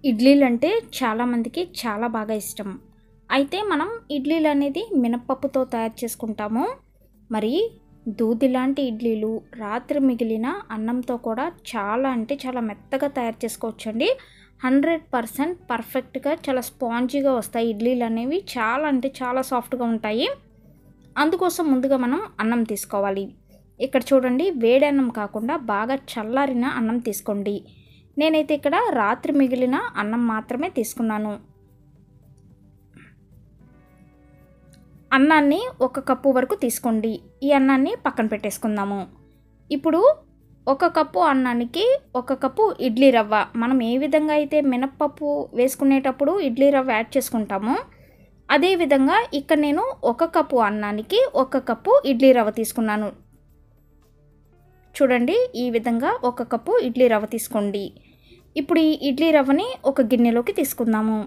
ఇడ్లీలు అంటే చాలామందికి చాలా బాగా ఇష్టం అయితే మనం ఇడ్లీలు అనేది మినప్పప్పుతో తయారు చేసుకుంటాము మరి దూది లాంటి ఇడ్లీలు రాత్రి మిగిలిన అన్నంతో కూడా చాలా అంటే చాలా మెత్తగా తయారు చేసుకోవచ్చండి హండ్రెడ్ పర్సెంట్ పర్ఫెక్ట్గా చాలా స్పాంజీగా వస్తాయి ఇడ్లీలు అనేవి చాలా అంటే చాలా సాఫ్ట్గా ఉంటాయి అందుకోసం ముందుగా మనం అన్నం తీసుకోవాలి ఇక్కడ చూడండి వేడి అన్నం కాకుండా బాగా చల్లారిన అన్నం తీసుకోండి నేనైతే ఇక్కడ రాత్రి మిగిలిన అన్నం మాత్రమే తీసుకున్నాను అన్నాన్ని ఒక కప్పు వరకు తీసుకోండి ఈ అన్నాన్ని పక్కన పెట్టేసుకుందాము ఇప్పుడు ఒక కప్పు అన్నానికి ఒక కప్పు ఇడ్లీ రవ్వ మనం ఏ విధంగా అయితే మినప్పప్పు వేసుకునేటప్పుడు ఇడ్లీ రవ్వ యాడ్ చేసుకుంటామో అదేవిధంగా ఇక్కడ నేను ఒక కప్పు అన్నానికి ఒక కప్పు ఇడ్లీ రవ్వ తీసుకున్నాను చూడండి ఈ విధంగా ఒక కప్పు ఇడ్లీ రవ్వ తీసుకోండి ఇప్పుడు ఈ ఇడ్లీ రవ్వని ఒక గిన్నెలోకి తీసుకుందాము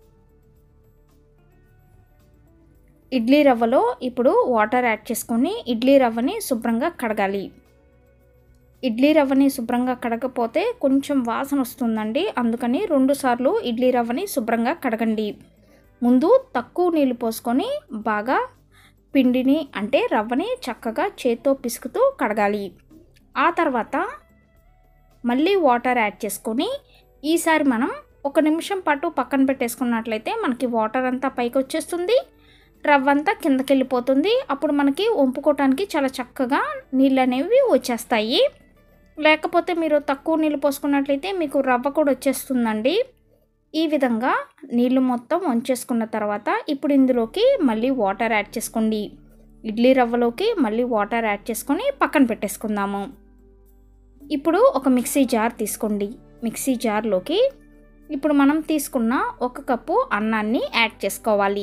ఇడ్లీ రవ్వలో ఇప్పుడు వాటర్ యాడ్ చేసుకొని ఇడ్లీ రవ్వని శుభ్రంగా కడగాలి ఇడ్లీ రవ్వని శుభ్రంగా కడగపోతే కొంచెం వాసన వస్తుందండి అందుకని రెండుసార్లు ఇడ్లీ రవ్వని శుభ్రంగా కడగండి ముందు తక్కువ నీళ్ళు పోసుకొని బాగా పిండిని అంటే రవ్వని చక్కగా చేత్తో పిసుకుతూ కడగాలి ఆ తర్వాత మళ్ళీ వాటర్ యాడ్ చేసుకొని ఈసారి మనం ఒక నిమిషం పాటు పక్కన పెట్టేసుకున్నట్లయితే మనకి వాటర్ అంతా పైకి వచ్చేస్తుంది రవ్వ అంతా కిందకి వెళ్ళిపోతుంది అప్పుడు మనకి వంపుకోవటానికి చాలా చక్కగా నీళ్ళు అనేవి వచ్చేస్తాయి లేకపోతే మీరు తక్కువ నీళ్ళు పోసుకున్నట్లయితే మీకు రవ్వ కూడా వచ్చేస్తుందండి ఈ విధంగా నీళ్ళు మొత్తం వంచేసుకున్న తర్వాత ఇప్పుడు ఇందులోకి మళ్ళీ వాటర్ యాడ్ చేసుకోండి ఇడ్లీ రవ్వలోకి మళ్ళీ వాటర్ యాడ్ చేసుకొని పక్కన పెట్టేసుకుందాము ఇప్పుడు ఒక మిక్సీ జార్ తీసుకోండి మిక్సీ జార్లోకి ఇప్పుడు మనం తీసుకున్న ఒక కప్పు అన్నాన్ని యాడ్ చేసుకోవాలి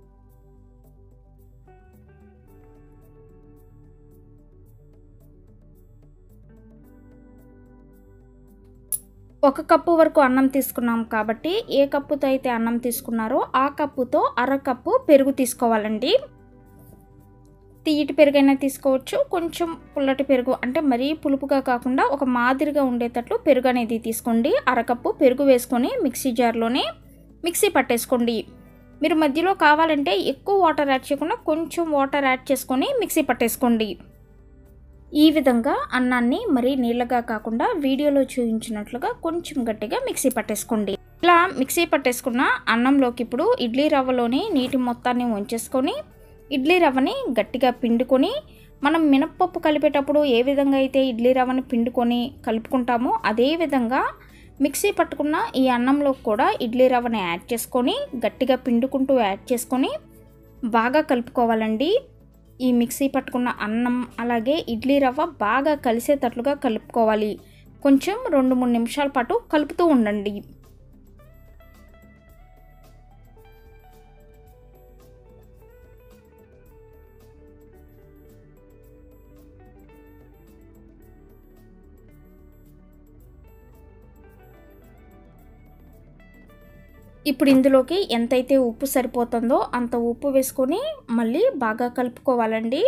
ఒక కప్పు వరకు అన్నం తీసుకున్నాం కాబట్టి ఏ కప్పుతో అయితే అన్నం తీసుకున్నారో ఆ కప్పుతో అర కప్పు పెరుగు తీసుకోవాలండి తీయటి పెరుగైనా తీసుకోవచ్చు కొంచెం పుల్లటి పెరుగు అంటే మరీ పులుపుగా కాకుండా ఒక మాదిరిగా ఉండేటట్లు పెరుగు అనేది తీసుకోండి అరకప్పు పెరుగు వేసుకొని మిక్సీ జార్లోనే మిక్సీ పట్టేసుకోండి మీరు మధ్యలో కావాలంటే ఎక్కువ వాటర్ యాడ్ చేయకుండా కొంచెం వాటర్ యాడ్ చేసుకొని మిక్సీ పట్టేసుకోండి ఈ విధంగా అన్నాన్ని మరీ నీళ్ళగా కాకుండా వీడియోలో చూపించినట్లుగా కొంచెం గట్టిగా మిక్సీ పట్టేసుకోండి ఇలా మిక్సీ పట్టేసుకున్న అన్నంలోకి ఇప్పుడు ఇడ్లీ రవ్వలోని నీటి మొత్తాన్ని ఉంచేసుకొని ఇడ్లీ రవ్వని గట్టిగా పిండుకొని మనం మినప్పప్పు కలిపేటప్పుడు ఏ విధంగా అయితే ఇడ్లీ రవ్వని పిండుకొని కలుపుకుంటామో అదే విధంగా మిక్సీ పట్టుకున్న ఈ అన్నంలో కూడా ఇడ్లీ రవ్వని యాడ్ చేసుకొని గట్టిగా పిండుకుంటూ యాడ్ చేసుకొని బాగా కలుపుకోవాలండి ఈ మిక్సీ పట్టుకున్న అన్నం అలాగే ఇడ్లీ రవ్వ బాగా కలిసేటట్లుగా కలుపుకోవాలి కొంచెం రెండు మూడు నిమిషాల పాటు కలుపుతూ ఉండండి ఇప్పుడు ఇందులోకి ఎంతైతే ఉప్పు సరిపోతుందో అంత ఉప్పు వేసుకొని మళ్ళీ బాగా కలుపుకోవాలండి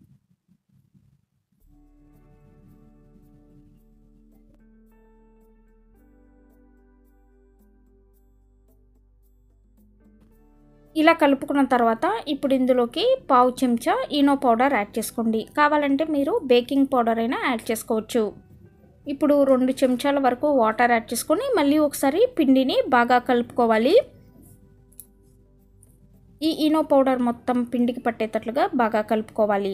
ఇలా కలుపుకున్న తర్వాత ఇప్పుడు ఇందులోకి పావు చెంచా ఈనో పౌడర్ యాడ్ చేసుకోండి కావాలంటే మీరు బేకింగ్ పౌడర్ అయినా యాడ్ చేసుకోవచ్చు ఇప్పుడు రెండు చెంచాల వరకు వాటర్ యాడ్ చేసుకొని మళ్ళీ ఒకసారి పిండిని బాగా కలుపుకోవాలి ఈ ఈనో పౌడర్ మొత్తం పిండికి పట్టేటట్లుగా బాగా కలుపుకోవాలి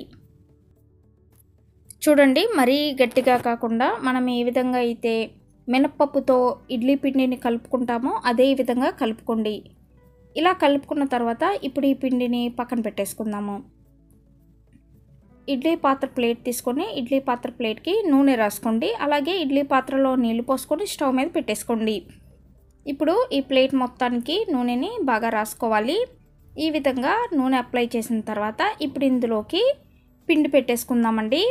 చూడండి మరీ గట్టిగా కాకుండా మనం ఏ విధంగా అయితే మినప్పప్పుతో ఇడ్లీ పిండిని కలుపుకుంటామో అదే విధంగా కలుపుకోండి ఇలా కలుపుకున్న తర్వాత ఇప్పుడు ఈ పిండిని పక్కన పెట్టేసుకుందాము ఇడ్లీ పాత్ర ప్లేట్ తీసుకొని ఇడ్లీ పాత్ర ప్లేట్కి నూనె రాసుకోండి అలాగే ఇడ్లీ పాత్రలో నీళ్లు పోసుకొని స్టవ్ మీద పెట్టేసుకోండి ఇప్పుడు ఈ ప్లేట్ మొత్తానికి నూనెని బాగా రాసుకోవాలి ఈ విధంగా నూనె అప్లై చేసిన తర్వాత ఇప్పుడు ఇందులోకి పిండి పెట్టేసుకుందామండి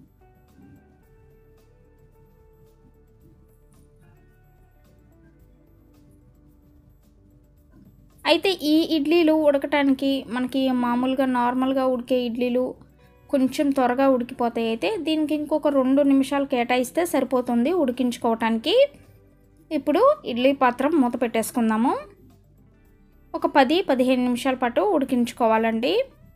అయితే ఈ ఇడ్లీలు ఉడకటానికి మనకి మామూలుగా నార్మల్గా ఉడికే ఇడ్లీలు కొంచెం త్వరగా ఉడికిపోతాయి అయితే దీనికి ఇంకొక రెండు నిమిషాలు కేటాయిస్తే సరిపోతుంది ఉడికించుకోవటానికి ఇప్పుడు ఇడ్లీ పాత్ర మూత పెట్టేసుకుందాము ఒక పది పదిహేను నిమిషాల పాటు ఉడికించుకోవాలండి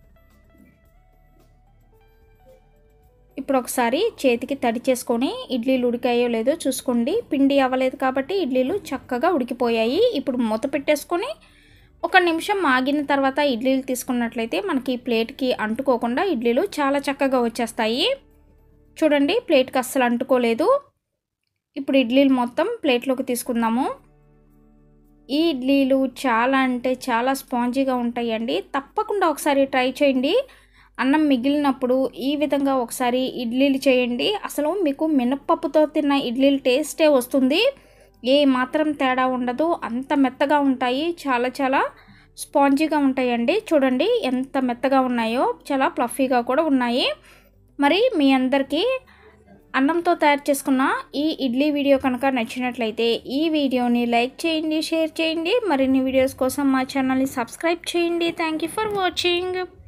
ఇప్పుడు ఒకసారి చేతికి తడి చేసుకొని ఇడ్లీలు ఉడికాయో లేదో చూసుకోండి పిండి అవ్వలేదు కాబట్టి ఇడ్లీలు చక్కగా ఉడికిపోయాయి ఇప్పుడు మూత పెట్టేసుకొని ఒక నిమిషం ఆగిన తర్వాత ఇడ్లీలు తీసుకున్నట్లయితే మనకి ప్లేట్కి అంటుకోకుండా ఇడ్లీలు చాలా చక్కగా వచ్చేస్తాయి చూడండి ప్లేట్కి అస్సలు అంటుకోలేదు ఇప్పుడు ఇడ్లీలు మొత్తం ప్లేట్లోకి తీసుకుందాము ఈ ఇడ్లీలు చాలా అంటే చాలా స్పాంజీగా ఉంటాయండి తప్పకుండా ఒకసారి ట్రై చేయండి అన్నం మిగిలినప్పుడు ఈ విధంగా ఒకసారి ఇడ్లీలు చేయండి అసలు మీకు మినప్పప్పుతో తిన్న ఇడ్లీలు టేస్టే వస్తుంది ఏ మాత్రం తేడా ఉండదు అంత మెత్తగా ఉంటాయి చాలా చాలా స్పాంజీగా ఉంటాయండి చూడండి ఎంత మెత్తగా ఉన్నాయో చాలా ప్లఫీగా కూడా ఉన్నాయి మరి మీ అందరికీ అన్నంతో తయారు చేసుకున్న ఈ ఇడ్లీ వీడియో కనుక నచ్చినట్లయితే ఈ వీడియోని లైక్ చేయండి షేర్ చేయండి మరిన్ని వీడియోస్ కోసం మా ఛానల్ని సబ్స్క్రైబ్ చేయండి థ్యాంక్ యూ ఫర్ వాచింగ్